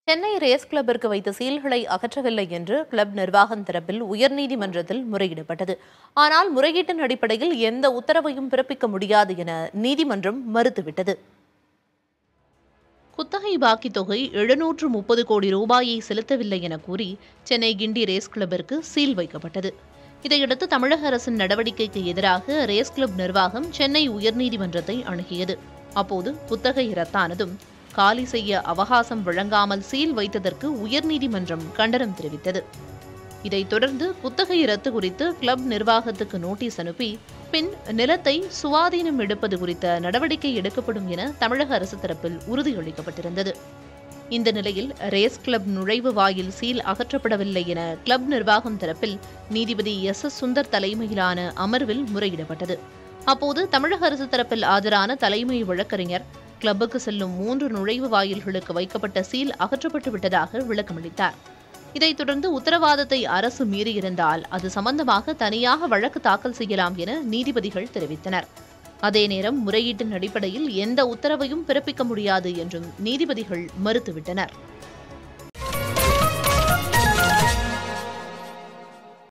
Chennai race கிளப்பிற்கு வைத்த சீல்களை அகற்றவில்லை என்று club நிர்வாகம் தரப்பில் உயர்நீதிமன்றத்தில் முறையிடப்பட்டது ஆனால் முறையீட்டின் அடிப்படையில் எந்த உத்தரவையும் பிறப்பிக்க முடியாது என நீதிமன்றம் மறுத்துவிட்டது குத்தகை பாக்கி தொகை எழுநூற்று முப்பது கோடி ரூபாயை செலுத்தவில்லை என கூறி சென்னை கிண்டி ரேஸ் கிளப்பிற்கு சீல் வைக்கப்பட்டது இதையடுத்து தமிழக அரசின் நடவடிக்கைக்கு எதிராக ரேஸ் கிளப் நிர்வாகம் சென்னை உயர்நீதிமன்றத்தை அணுகியது அப்போது குத்தகை ரத்தானதும் காலி செய்ய அவகாசம் வழங்காமல் சீல் வைத்ததற்கு உயர்நீதிமன்றம் கண்டனம் தெரிவித்தது இதைத் தொடர்ந்து குத்தகை ரத்து குறித்து கிளப் நிர்வாகத்துக்கு நோட்டீஸ் அனுப்பி பின் நிலத்தை சுவாதீனம் எடுப்பது குறித்த நடவடிக்கை எடுக்கப்படும் என தமிழக அரசு தரப்பில் உறுதியளிக்கப்பட்டிருந்தது இந்த நிலையில் ரேஸ் கிளப் நுழைவு வாயில் சீல் அகற்றப்படவில்லை என கிளப் நிர்வாகம் தரப்பில் நீதிபதி எஸ் எஸ் சுந்தர் தலைமையிலான அமர்வில் முறையிடப்பட்டது அப்போது தமிழக அரசு தரப்பில் ஆஜரான தலைமை வழக்கறிஞர் கிளப்புக்கு செல்லும் மூன்று நுழைவு வாயில்களுக்கு வைக்கப்பட்ட சீல் அகற்றப்பட்டு விட்டதாக விளக்கமளித்தார் இதைத் தொடர்ந்து உத்தரவாதத்தை அரசு மீறியிருந்தால் அது சம்பந்தமாக தனியாக வழக்கு தாக்கல் செய்யலாம் என நீதிபதிகள் தெரிவித்தனர் அதே நேரம் முறையீட்டின் அடிப்படையில் எந்த உத்தரவையும் பிறப்பிக்க முடியாது என்றும் நீதிபதிகள் மறுத்துவிட்டனர்